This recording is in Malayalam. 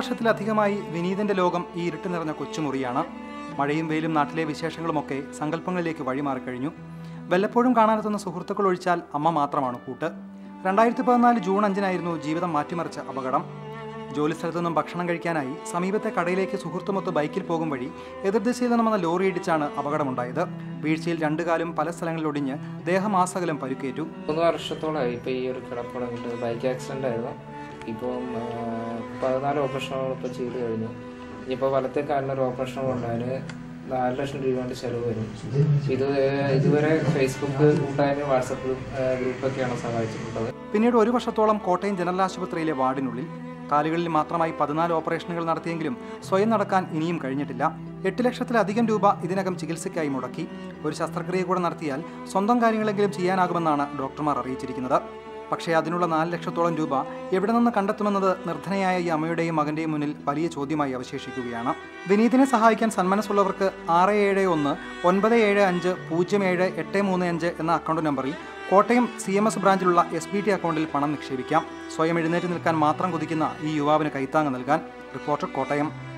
വർഷത്തിലധികമായി വിനീതിന്റെ ലോകം ഈ ഇരുട്ട് നിറഞ്ഞ കൊച്ചുമുറിയാണ് മഴയും വെയിലും നാട്ടിലെ വിശേഷങ്ങളുമൊക്കെ സങ്കല്പങ്ങളിലേക്ക് വഴിമാറിക്കഴിഞ്ഞു വല്ലപ്പോഴും കാണാനെത്തുന്ന സുഹൃത്തുക്കൾ ഒഴിച്ചാൽ അമ്മ മാത്രമാണ് കൂട്ട് രണ്ടായിരത്തി പതിനാല് ജൂൺ അഞ്ചിനായിരുന്നു ജീവിതം മാറ്റിമറിച്ച അപകടം ജോലിസ്ഥലത്തു നിന്നും ഭക്ഷണം കഴിക്കാനായി സമീപത്തെ കടയിലേക്ക് സുഹൃത്തുമൊത്ത് ബൈക്കിൽ പോകും വഴി എതിർദിശയിൽ നിന്നും വന്ന ലോറി ഇടിച്ചാണ് അപകടമുണ്ടായത് വീഴ്ചയിൽ രണ്ടു കാലും പല സ്ഥലങ്ങളിൽ ഒടിഞ്ഞ് ദേഹമാസകലം പരുക്കേറ്റു മൂന്ന് വർഷത്തോളമായി ഇപ്പോൾ ഈ ഒരു കിടപ്പുടങ്ങിയിട്ട് ബൈക്ക് ആക്സിഡൻ്റ് ആയിരുന്നു ഇപ്പം ആ, പതിനാല് ഓപ്പറേഷനുകൾ ഇപ്പോൾ ചെയ്ത് കഴിഞ്ഞു ഇനിയിപ്പോൾ വലത്തെ കാലിനൊരു ഓപ്പറേഷൻ കൊണ്ട് അതിന് നാല് ലക്ഷം രൂപയുടെ ചിലവ് വരും ഇത് ഇതുവരെ ഫേസ്ബുക്ക് കൂട്ടായ്മ വാട്സപ്പ് ഗ്രൂപ്പൊക്കെയാണ് സഹായിച്ചിട്ടുള്ളത് പിന്നീട് ഒരു വർഷത്തോളം കോട്ടയം ജനറൽ ആശുപത്രിയിലെ വാർഡിനുള്ളിൽ കാലുകളിൽ മാത്രമായി പതിനാല് ഓപ്പറേഷനുകൾ നടത്തിയെങ്കിലും സ്വയം നടക്കാൻ ഇനിയും കഴിഞ്ഞിട്ടില്ല എട്ട് ലക്ഷത്തിലധികം രൂപ ഇതിനകം ചികിത്സയ്ക്കായി മുടക്കി ഒരു ശസ്ത്രക്രിയ കൂടെ നടത്തിയാൽ സ്വന്തം കാര്യങ്ങളെങ്കിലും ചെയ്യാനാകുമെന്നാണ് ഡോക്ടർമാർ അറിയിച്ചിരിക്കുന്നത് പക്ഷേ അതിനുള്ള നാല് ലക്ഷത്തോളം രൂപ എവിടെ നിന്ന് കണ്ടെത്തുമെന്നത് നിർധനയായ ഈ അമ്മയുടെയും മകന്റെയും മുന്നിൽ വലിയ ചോദ്യമായി അവശേഷിക്കുകയാണ് വിനീതിനെ സഹായിക്കാൻ സന്മനസ്സുള്ളവർക്ക് ആറ് ഏഴ് ഒന്ന് ഒൻപത് ഏഴ് അഞ്ച് പൂജ്യം ഏഴ് എട്ട് മൂന്ന് അഞ്ച് എന്ന അക്കൗണ്ട് നമ്പറിൽ കോട്ടയം സി എം എസ് ബ്രാഞ്ചിലുള്ള എസ് ബി ടി അക്കൗണ്ടിൽ പണം നിക്ഷേപിക്കാം സ്വയം എഴുന്നേറ്റ് നിൽക്കാൻ മാത്രം കൊതിക്കുന്ന ഈ യുവാവിന് കൈത്താങ്ങ് നൽകാൻ റിപ്പോർട്ടർ കോട്ടയം